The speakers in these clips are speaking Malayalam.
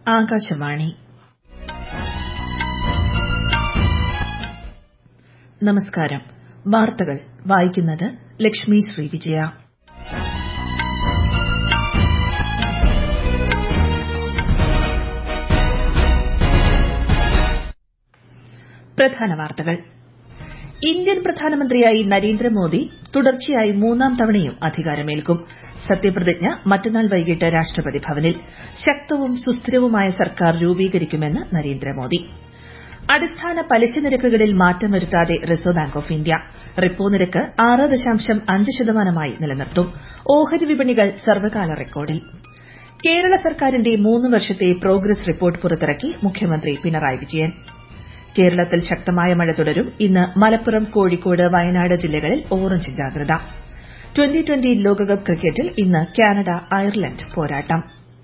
ആകാശവാണി നമസ്കാരം വാർത്തകൾ വായിക്കുന്നത് ലക്ഷ്മി ശ്രീവിജയ പ്രധാന വാർത്തകൾ ഇന്ത്യൻ പ്രധാനമന്ത്രിയായി നരേന്ദ്രമോദി തുടർച്ചയായി മൂന്നാം തവണയും അധികാരമേൽക്കും സത്യപ്രതിജ്ഞ മറ്റന്നാൾ വൈകിട്ട് രാഷ്ട്രപതി ഭവനിൽ ശക്തവും സുസ്ഥിരവുമായ സർക്കാർ രൂപീകരിക്കുമെന്ന് നരേന്ദ്രമോദി അടിസ്ഥാന പലിശ നിരക്കുകളിൽ മാറ്റം വരുത്താതെ Reserve Bank of India repo നിരക്ക് ആറ് ദശാംശം അഞ്ച് ശതമാനമായി നിലനിർത്തും ഓഹരി വിപണികൾ സർവകാല റെക്കോർഡിൽ കേരള സർക്കാരിന്റെ മൂന്ന് വർഷത്തെ പ്രോഗ്രസ് റിപ്പോർട്ട് പുറത്തിറക്കി മുഖ്യമന്ത്രി പിണറായി വിജയൻ കേരളത്തിൽ ശക്തമായ മഴ തുടരും ഇന്ന് മലപ്പുറം കോഴിക്കോട് വയനാട് ജില്ലകളിൽ ഓറഞ്ച് ജാഗ്രത ട്വന്റി ട്വന്റി ലോകകപ്പ് ക്രിക്കറ്റിൽ ഇന്ന് കാനഡ അയർലന്റ് പോരാട്ടം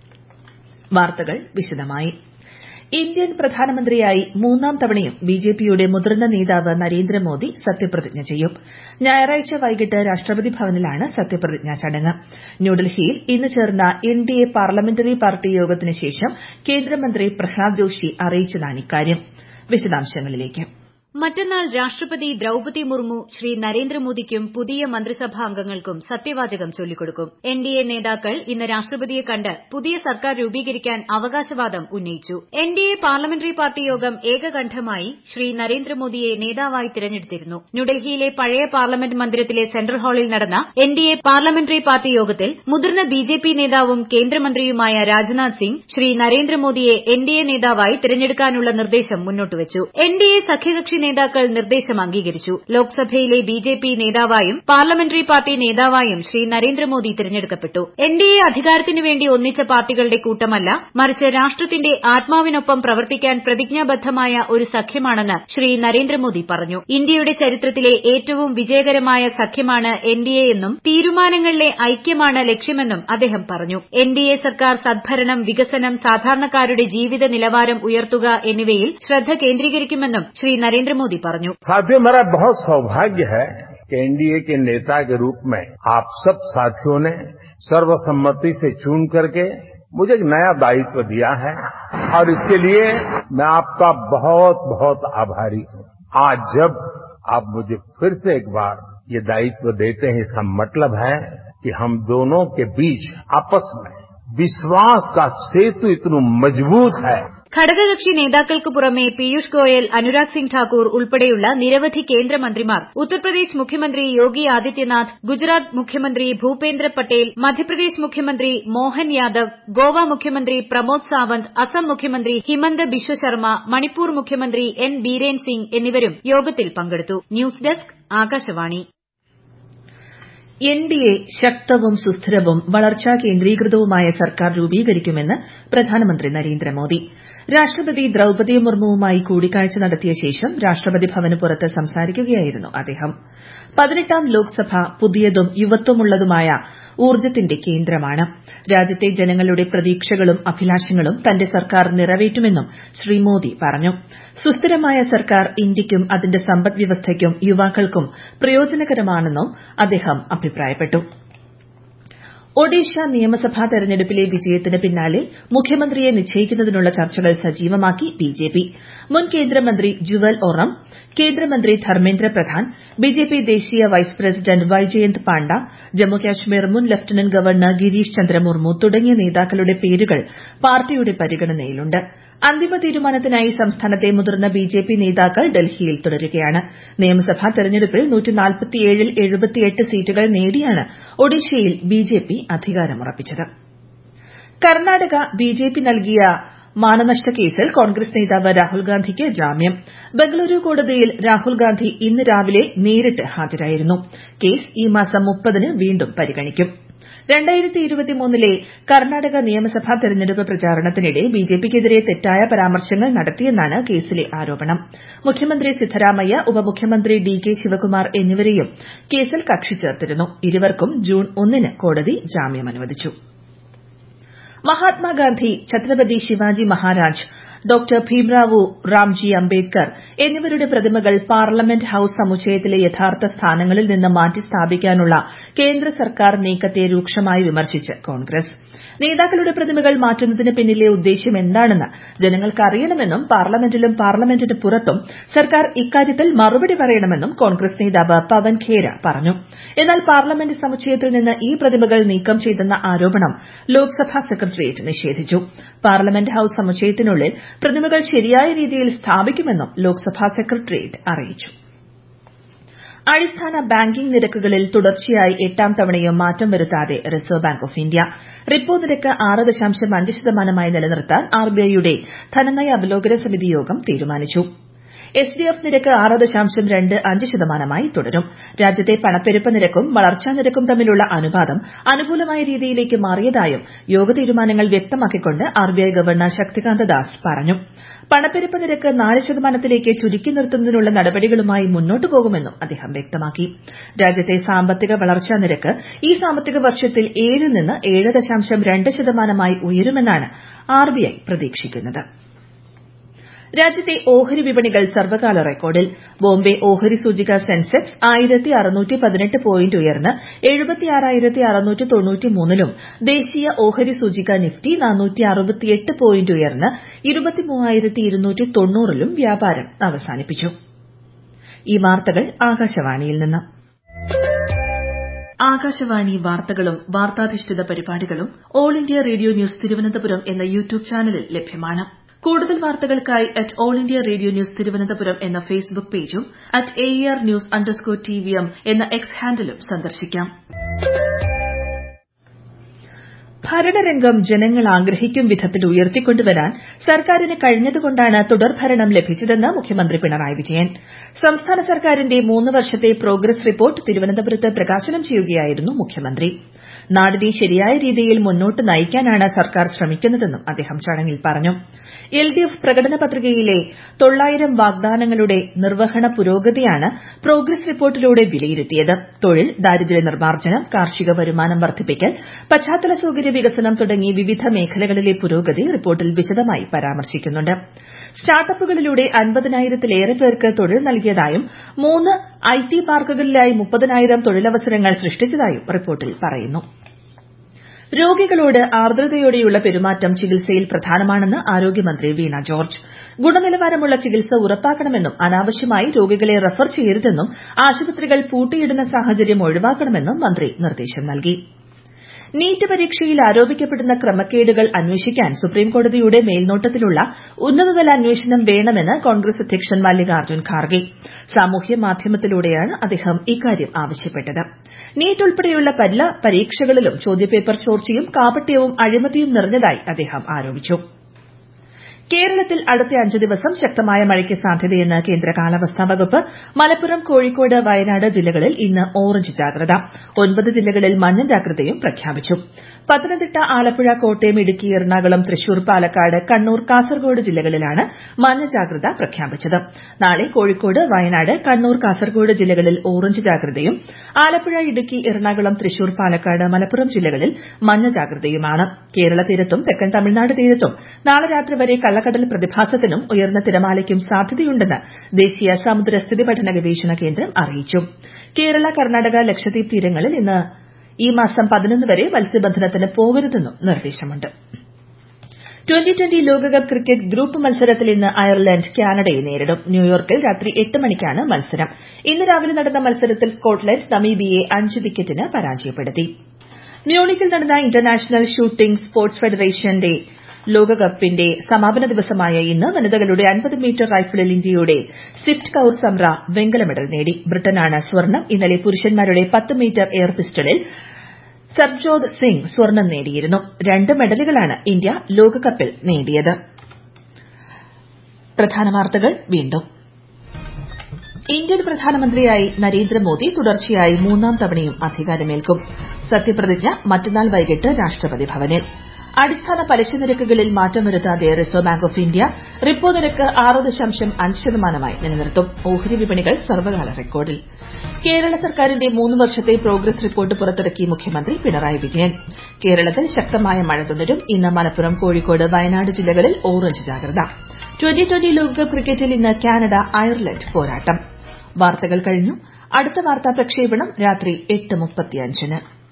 വാർത്തകൾ വിശദമായി ഇന്ത്യൻ പ്രധാനമന്ത്രിയായി മൂന്നാം തവണയും ബിജെപിയുടെ മുതിർന്ന നേതാവ് നരേന്ദ്രമോദി സത്യപ്രതിജ്ഞ ചെയ്യും ഞായറാഴ്ച വൈകിട്ട് രാഷ്ട്രപതി ഭവനിലാണ് സത്യപ്രതിജ്ഞാ ചടങ്ങ് ന്യൂഡൽഹിയിൽ ഇന്ന് ചേർന്ന എൻഡിഎ പാർലമെന്ററി പാർട്ടി യോഗത്തിന് ശേഷം കേന്ദ്രമന്ത്രി പ്രഹ്ലാദ് ജോഷി അറിയിച്ചതാണ് ഇക്കാര്യം വിശദാംശങ്ങളിലേക്ക് മറ്റന്നാൾ രാഷ്ട്രപതി ദ്രൌപതി മുർമു ശ്രീ നരേന്ദ്രമോദിക്കും പുതിയ മന്ത്രിസഭാ അംഗങ്ങൾക്കും സത്യവാചകം ചൊല്ലിക്കൊടുക്കും എൻഡിഎ നേതാക്കൾ ഇന്ന് രാഷ്ട്രപതിയെ കണ്ട് പുതിയ സർക്കാർ രൂപീകരിക്കാൻ അവകാശവാദം ഉന്നയിച്ചു എൻഡിഎ പാർലമെന്ററി പാർട്ടി യോഗം ഏകകണ്ഠമായി ശ്രീ നരേന്ദ്രമോദിയെ നേതാവായി തിരഞ്ഞെടുത്തിരുന്നു ന്യൂഡൽഹിയിലെ പഴയ പാർലമെന്റ് മന്ദിരത്തിലെ സെൻട്രൽ ഹാളിൽ നടന്ന എൻഡിഎ പാർലമെന്ററി പാർട്ടി യോഗത്തിൽ മുതിർന്ന ബിജെപി നേതാവും കേന്ദ്രമന്ത്രിയുമായ രാജ്നാഥ് സിംഗ് ശ്രീ നരേന്ദ്രമോദിയെ എൻഡിഎ നേതാവായി തിരഞ്ഞെടുക്കാനുള്ള നിർദ്ദേശം മുന്നോട്ടുവച്ചു എൻഡിഎ സഖ്യകക്ഷി നേതാക്കൾ നിർദ്ദേശം അംഗീകരിച്ചു ലോക്സഭയിലെ ബിജെപി നേതാവായും പാർലമെന്ററി പാർട്ടി നേതാവായും ശ്രീ നരേന്ദ്രമോദി തിരഞ്ഞെടുക്കപ്പെട്ടു എൻഡിഎ അധികാരത്തിനു വേണ്ടി ഒന്നിച്ച പാർട്ടികളുടെ കൂട്ടമല്ല മറിച്ച് രാഷ്ട്രത്തിന്റെ ആത്മാവിനൊപ്പം പ്രവർത്തിക്കാൻ പ്രതിജ്ഞാബദ്ധമായ ഒരു സഖ്യമാണെന്ന് ശ്രീ നരേന്ദ്രമോദി പറഞ്ഞു ഇന്ത്യയുടെ ചരിത്രത്തിലെ ഏറ്റവും വിജയകരമായ സഖ്യമാണ് എൻഡിഎ എന്നും തീരുമാനങ്ങളിലെ ഐക്യമാണ് ലക്ഷ്യമെന്നും അദ്ദേഹം പറഞ്ഞു എൻഡിഎ സർക്കാർ സദ്ഭരണം വികസനം സാധാരണക്കാരുടെ ജീവിത നിലവാരം ഉയർത്തുക എന്നിവയിൽ ശ്രദ്ധ കേന്ദ്രീകരിക്കുമെന്നും ശ്രീ നരേന്ദ്ര मोदी പറഞ്ഞു साथियों मेरा बहुत सौभाग्य है कि एनडीए के नेता के रूप में आप सब साथियों ने सर्वसम्मति से चुन करके मुझे एक नया दायित्व दिया है और इसके लिए मैं आपका बहुत बहुत आभारी हूं आज जब आप मुझे फिर से एक बार ये दायित्व देते हैं इसका मतलब है कि हम दोनों के बीच आपस में विश्वास का सेतु इतना मजबूत है ഘടകകക്ഷി നേതാക്കൾക്ക് പുറമെ പീയൂഷ് ഗോയൽ അനുരാഗ് സിംഗ് ഠാക്കൂർ ഉൾപ്പെടെയുള്ള നിരവധി കേന്ദ്രമന്ത്രിമാർ ഉത്തർപ്രദേശ് മുഖ്യമന്ത്രി യോഗി ആദിത്യനാഥ് ഗുജറാത്ത് മുഖ്യമന്ത്രി ഭൂപേന്ദ്ര പട്ടേൽ മധ്യപ്രദേശ് മുഖ്യമന്ത്രി മോഹൻ യാദവ് ഗോവ മുഖ്യമന്ത്രി പ്രമോദ് സാവന്ത് അസം മുഖ്യമന്ത്രി ഹിമന്ത ബിശ്വ ശർമ്മ മണിപ്പൂർ മുഖ്യമന്ത്രി എൻ ബീരേൻ സിംഗ് എന്നിവരും യോഗത്തിൽ പങ്കെടുത്തു ന്യൂസ് ഡെസ്ക് ആകാശവാണി എൻഡിഎ ശക്തവും സുസ്ഥിരവും വളർച്ചാ കേന്ദ്രീകൃതവുമായ സർക്കാർ രൂപീകരിക്കുമെന്ന് പ്രധാനമന്ത്രി നരേന്ദ്രമോദി രാഷ്ട്രപതി ദ്രൌപതി മുർമുവുമായി കൂടിക്കാഴ്ച നടത്തിയ ശേഷം രാഷ്ട്രപതി ഭവന് പുറത്ത് സംസാരിക്കുകയായിരുന്നു അദ്ദേഹം പതിനെട്ടാം ലോക്സഭ പുതിയതും യുവത്വമുള്ളതുമായ ഊർജ്ജത്തിന്റെ കേന്ദ്രമാണ് രാജ്യത്തെ ജനങ്ങളുടെ പ്രതീക്ഷകളും അഭിലാഷങ്ങളും തന്റെ സർക്കാർ നിറവേറ്റുമെന്നും ശ്രീ മോദി പറഞ്ഞു സുസ്ഥിരമായ സർക്കാർ ഇന്ത്യയ്ക്കും അതിന്റെ സമ്പദ്വ്യവസ്ഥയ്ക്കും യുവാക്കൾക്കും പ്രയോജനകരമാണെന്നും അദ്ദേഹം അഭിപ്രായപ്പെട്ടു ഒഡീഷ നിയമസഭാ തെരഞ്ഞെടുപ്പിലെ വിജയത്തിന് പിന്നാലെ മുഖ്യമന്ത്രിയെ നിശ്ചയിക്കുന്നതിനുള്ള ചർച്ചകൾ സജീവമാക്കി ബിജെപി മുൻ കേന്ദ്രമന്ത്രി ജുവൽ ഒറം കേന്ദ്രമന്ത്രി ധർമ്മേന്ദ്ര പ്രധാൻ ബിജെപി ദേശീയ വൈസ് പ്രസിഡന്റ് വൈജയന്ത് പാണ്ഡ ജമ്മുകാശ്മീർ മുൻ ലഫ്റ്റനന്റ് ഗവർണർ ഗിരീഷ് ചന്ദ്ര മുർമു തുടങ്ങിയ നേതാക്കളുടെ പേരുകൾ പാർട്ടിയുടെ പരിഗണനയിലുണ്ട് അന്തിമ തീരുമാനത്തിനായി സംസ്ഥാനത്തെ മുതിർന്ന ബിജെപി നേതാക്കൾ ഡൽഹിയിൽ തുടരുകയാണ് നിയമസഭാ തെരഞ്ഞെടുപ്പിൽ ൽ സീറ്റുകൾ നേടിയാണ് ഒഡീഷയിൽ ബിജെപി അധികാരമുറപ്പിച്ചത് കർണാടക ബിജെപി നൽകിയ മാനനഷ്ട കേസിൽ കോൺഗ്രസ് നേതാവ് രാഹുൽഗാന്ധിക്ക് ജാമ്യം ബംഗളൂരു കോടതിയിൽ രാഹുൽഗാന്ധി ഇന്ന് രാവിലെ നേരിട്ട് ഹാജരായിരുന്നു കേസ് ഈ മാസം മുപ്പതിന് വീണ്ടും പരിഗണിക്കും ലെ കർണാടക നിയമസഭാ തെരഞ്ഞെടുപ്പ് പ്രചാരണത്തിനിടെ ബിജെപിക്കെതിരെ തെറ്റായ പരാമർശങ്ങൾ നടത്തിയെന്നാണ് കേസിലെ ആരോപണം മുഖ്യമന്ത്രി സിദ്ധരാമയ്യ ഉപമുഖ്യമന്ത്രി ഡി കെ ശിവകുമാർ എന്നിവരെയും കേസിൽ കക്ഷി ചേർത്തിരുന്നു ഇരുവർക്കും ജൂൺ ഒന്നിന് കോടതി ജാമ്യം അനുവദിച്ചു മഹാത്മാഗാന്ധി ഛത്രപതി ശിവാജി മഹാരാജ് ഡോക്ടർ ഭീംറാവു റാംജി അംബേദ്കർ എന്നിവരുടെ പ്രതിമകൾ പാർലമെന്റ് ഹൌസ് സമുച്ചയത്തിലെ യഥാർത്ഥ സ്ഥാനങ്ങളിൽ നിന്ന് മാറ്റി സ്ഥാപിക്കാനുള്ള കേന്ദ്ര സർക്കാർ നീക്കത്തെ രൂക്ഷമായി വിമർശിച്ച് കോൺഗ്രസ് നേതാക്കളുടെ പ്രതിമകൾ മാറ്റുന്നതിന് പിന്നിലെ ഉദ്ദേശ്യം എന്താണെന്ന് ജനങ്ങൾക്ക് അറിയണമെന്നും പാർലമെന്റിലും പാർലമെന്റിന് പുറത്തും സർക്കാർ ഇക്കാര്യത്തിൽ മറുപടി പറയണമെന്നും കോൺഗ്രസ് നേതാവ് പവൻ ഖേര പറഞ്ഞു എന്നാൽ പാർലമെന്റ് സമുച്ചയത്തിൽ നിന്ന് ഈ പ്രതിമകൾ നീക്കം ചെയ്തെന്ന ആരോപണം ലോക്സഭാ സെക്രട്ടേറിയറ്റ് നിഷേധിച്ചു പാർലമെന്റ് ഹൌസ് സമുച്ചയത്തിനുള്ളിൽ പ്രതിമകൾ ശരിയായ രീതിയിൽ സ്ഥാപിക്കുമെന്നും ലോക്സഭാ സെക്രട്ടേറിയറ്റ് അറിയിച്ചു അടിസ്ഥാന ബാങ്കിംഗ് നിരക്കുകളിൽ തുടർച്ചയായി എട്ടാം തവണയും മാറ്റം വരുത്താതെ Reserve Bank of India repo നിരക്ക് ആറ് ദശാംശം അഞ്ച് ശതമാനമായി നിലനിർത്താൻ ആർബിഐയുടെ ധനനയ അവലോകന സമിതി യോഗം തീരുമാനിച്ചു എസ് ഡി എഫ് നിരക്ക് ആറ് ദശാംശം രണ്ട് അഞ്ച് ശതമാനമായി തുടരും രാജ്യത്തെ പണപ്പെരുപ്പ നിരക്കും വളർച്ചാ നിരക്കും തമ്മിലുള്ള അനുപാതം അനുകൂലമായ രീതിയിലേക്ക് മാറിയതായും യോഗ തീരുമാനങ്ങൾ വ്യക്തമാക്കിക്കൊണ്ട് ആർബിഐ ഗവർണർ ശക്തികാന്ത ദാസ് പറഞ്ഞു പണപ്പെരുപ്പ നിരക്ക് നാല് ശതമാനത്തിലേക്ക് ചുരുക്കി നിർത്തുന്നതിനുള്ള നടപടികളുമായി മുന്നോട്ടു പോകുമെന്നും അദ്ദേഹം വ്യക്തമാക്കി രാജ്യത്തെ സാമ്പത്തിക വളർച്ചാ നിരക്ക് ഈ സാമ്പത്തിക വർഷത്തിൽ ഏഴിൽ നിന്ന് ഏഴ് ദശാംശം രണ്ട് ശതമാനമായി ഉയരുമെന്നാണ് ആർബിഐ പ്രതീക്ഷിക്കുന്നത് രാജ്യത്തെ ഓഹരി വിപണികൾ സർവകാല റെക്കോർഡിൽ ബോംബെ ഓഹരി സൂചിക സെൻസെക്സ് ആയിരത്തി അറുന്നൂറ്റി പതിനെട്ട് പോയിന്റ് ഉയർന്ന് എഴുപത്തിയാറായിരത്തി അറുന്നൂറ്റി തൊണ്ണൂറ്റിമൂന്നിലും ദേശീയ ഓഹരി സൂചിക നിഫ്റ്റി നാനൂറ്റി അറുപത്തിയെട്ട് പോയിന്റ് ഉയർന്ന് ഇരുപത്തിമൂവായിരത്തി ഇരുന്നൂറ്റി തൊണ്ണൂറിലും വ്യാപാരം അവസാനിപ്പിച്ചു ഈ വാർത്തകൾ ആകാശവാണിയിൽ നിന്ന് ആകാശവാണി വാർത്തകളും വാർത്താധിഷ്ഠിത പരിപാടികളും all India radio news Thiruvananthapuram എന്ന യൂട്യൂബ് ചാനലിൽ ലഭ്യമാണ് കൂടുതൽ വാർത്തകൾക്കായി at all India radio news Thiruvananthapuram എന്ന ഫേസ്ബുക്ക് പേജും at A R news underscore T V M എന്ന എക്സ് ഹാൻഡിലും സന്ദർശിക്കാം ഭരണരംഗം ജനങ്ങൾ ആഗ്രഹിക്കും വിധത്തിൽ ഉയർത്തിക്കൊണ്ടുവരാൻ സർക്കാരിന് കഴിഞ്ഞതുകൊണ്ടാണ് തുടർഭരണം ലഭിച്ചതെന്ന് മുഖ്യമന്ത്രി പിണറായി വിജയൻ സംസ്ഥാന സർക്കാരിന്റെ മൂന്ന് വർഷത്തെ പ്രോഗ്രസ് റിപ്പോർട്ട് തിരുവനന്തപുരത്ത് പ്രകാശനം ചെയ്യുകയായിരുന്നു മുഖ്യമന്ത്രി നാടിനെ ശരിയായ രീതിയിൽ മുന്നോട്ട് നയിക്കാനാണ് സർക്കാർ ശ്രമിക്കുന്നതെന്നും അദ്ദേഹം ചടങ്ങിൽ പറഞ്ഞു എൽ ഡി എഫ് പ്രകടന പത്രികയിലെ തൊള്ളായിരം വാഗ്ദാനങ്ങളുടെ നിർവഹണ പുരോഗതിയാണ് പ്രോഗ്രസ് റിപ്പോർട്ടിലൂടെ വിലയിരുത്തിയത് തൊഴിൽ ദാരിദ്ര്യ നിർമ്മാർജ്ജനം കാർഷിക വരുമാനം വർദ്ധിപ്പിക്കൽ പശ്ചാത്തല സൌകര്യ വികസനം തുടങ്ങി വിവിധ മേഖലകളിലെ പുരോഗതി റിപ്പോർട്ടിൽ വിശദമായി പരാമർശിക്കുന്നുണ്ട് സ്റ്റാർട്ടപ്പുകളിലൂടെ അൻപതിനായിരത്തിലേറെ പേർക്ക് തൊഴിൽ നൽകിയതായും മൂന്ന് ഐ ടി പാർക്കുകളിലായി മുപ്പതിനായിരം തൊഴിലവസരങ്ങൾ സൃഷ്ടിച്ചതായും റിപ്പോർട്ടിൽ പറയുന്നു രോഗികളോട് ആർദ്രതയോടെയുള്ള പെരുമാറ്റം ചികിത്സയിൽ പ്രധാനമാണെന്ന് ആരോഗ്യമന്ത്രി വീണ ജോർജ് ഗുണനിലവാരമുള്ള ചികിത്സ ഉറപ്പാക്കണമെന്നും അനാവശ്യമായി രോഗികളെ റഫർ ചെയ്യരുതെന്നും ആശുപത്രികൾ പൂട്ടിയിടുന്ന സാഹചര്യം ഒഴിവാക്കണമെന്നും മന്ത്രി നിർദ്ദേശം നൽകി നീറ്റ് പരീക്ഷയിൽ ആരോപിക്കപ്പെടുന്ന ക്രമക്കേടുകൾ അന്വേഷിക്കാൻ സുപ്രീംകോടതിയുടെ മേൽനോട്ടത്തിലുള്ള ഉന്നതതല അന്വേഷണം വേണമെന്ന് കോൺഗ്രസ് അധ്യക്ഷൻ മല്ലികാർജ്ജുൻ ഖാർഗെ സാമൂഹ്യ മാധ്യമത്തിലൂടെയാണ് അദ്ദേഹം ഇക്കാര്യം ആവശ്യപ്പെട്ടത് നീറ്റ് ഉൾപ്പെടെയുള്ള പല പരീക്ഷകളിലും ചോദ്യപേപ്പർ ചോർച്ചയും കാപട്യവും അഴിമതിയും നിറഞ്ഞതായി അദ്ദേഹം ആരോപിച്ചു കേരളത്തിൽ അടുത്ത അഞ്ച് ദിവസം ശക്തമായ മഴയ്ക്ക് സാധ്യതയെന്ന് കേന്ദ്ര കാലാവസ്ഥാ വകുപ്പ് മലപ്പുറം കോഴിക്കോട് വയനാട് ജില്ലകളിൽ ഇന്ന് ഓറഞ്ച് ജാഗ്രത ഒൻപത് ജില്ലകളിൽ മഞ്ഞ ജാഗ്രതയും പ്രഖ്യാപിച്ചു പത്തനംതിട്ട ആലപ്പുഴ കോട്ടയം ഇടുക്കി എറണാകുളം തൃശൂർ പാലക്കാട് കണ്ണൂർ കാസർഗോഡ് ജില്ലകളിലാണ് മഞ്ഞ ജാഗ്രത പ്രഖ്യാപിച്ചത് നാളെ കോഴിക്കോട് വയനാട് കണ്ണൂർ കാസർഗോഡ് ജില്ലകളിൽ ഓറഞ്ച് ജാഗ്രതയും ആലപ്പുഴ ഇടുക്കി എറണാകുളം തൃശൂർ പാലക്കാട് മലപ്പുറം ജില്ലകളിൽ മഞ്ഞ ജാഗ്രതയുമാണ് കേരള തീരത്തും തെക്കൻ തമിഴ്നാട് തീരത്തും നാളെ രാത്രി വരെ കള്ളക്കടൽ പ്രതിഭാസത്തിനും ഉയർന്ന തിരമാലയ്ക്കും സാധ്യതയുണ്ടെന്ന് ദേശീയ സമുദ്രസ്ഥിതി പഠന ഗവേഷണ കേന്ദ്രം അറിയിച്ചു കേരള കർണാടക ലക്ഷദ്വീപ് തീരങ്ങളിൽ ഇന്ന് ഈ മാസം പതിനൊന്ന് വരെ മത്സ്യബന്ധനത്തിന് പോകരുതെന്നും നിർദ്ദേശമുണ്ട് ട്വന്റി ട്വന്റി ലോകകപ്പ് ക്രിക്കറ്റ് ഗ്രൂപ്പ് മത്സരത്തിൽ ഇന്ന് അയർലൻഡ് കാനഡയെ നേരിടും ന്യൂയോർക്കിൽ രാത്രി എട്ട് മണിക്കാണ് മത്സരം ഇന്ന് രാവിലെ നടന്ന മത്സരത്തിൽ സ്കോട്ട്ലൻഡ് നമീബിയയെ അഞ്ച് വിക്കറ്റിന് പരാജയപ്പെടുത്തി മ്യൂണിക്കിൽ നടന്ന ഇന്റർനാഷണൽ ഷൂട്ടിംഗ് സ്പോർട്സ് ഫെഡറേഷന്റെ ലോകകപ്പിന്റെ സമാപന ദിവസമായ ഇന്ന് വനിതകളുടെ അൻപത് മീറ്റർ റൈഫിളിൽ ഇന്ത്യയുടെ സിഫ്റ്റ് കൌർ സംറ വെങ്കല മെഡൽ നേടി ബ്രിട്ടനാണ് സ്വർണം ഇന്നലെ പുരുഷന്മാരുടെ പത്ത് മീറ്റർ എയർ പിസ്റ്റളിൽ സർബ്ജോത് സിംഗ് സ്വർണം നേടിയിരുന്നു രണ്ട് മെഡലുകളാണ് ഇന്ത്യ ലോകകപ്പിൽ നേടിയത് പ്രധാന വാർത്തകൾ വീണ്ടും ഇന്ത്യൻ പ്രധാനമന്ത്രിയായി നരേന്ദ്രമോദി തുടർച്ചയായി മൂന്നാം തവണയും അധികാരമേൽക്കും സത്യപ്രതിജ്ഞ മറ്റന്നാൾ വൈകിട്ട് രാഷ്ട്രപതി ഭവനിൽ അടിസ്ഥാന പലിശ നിരക്കുകളിൽ മാറ്റം വരുത്താതെ Reserve Bank of India repo നിരക്ക് ആറ് ദശാംശം അഞ്ച് ശതമാനമായി നിലനിർത്തും ഓഹരി വിപണികൾ സർവകാല റെക്കോർഡിൽ കേരള സർക്കാരിന്റെ മൂന്ന് വർഷത്തെ പ്രോഗ്രസ് റിപ്പോർട്ട് പുറത്തിറക്കി മുഖ്യമന്ത്രി പിണറായി വിജയൻ കേരളത്തിൽ ശക്തമായ മഴ തുടരും ഇന്ന് മലപ്പുറം കോഴിക്കോട് വയനാട് ജില്ലകളിൽ ഓറഞ്ച് ജാഗ്രത ട്വന്റി ട്വന്റി ലോകകപ്പ് ക്രിക്കറ്റിൽ ഇന്ന് കാനഡ അയർലൻഡ് പോരാട്ടം വാർത്തകൾ കഴിഞ്ഞു അടുത്ത വാർത്താ പ്രക്ഷേപണം രാത്രി എട്ട് മുപ്പത്തിയഞ്ചിന്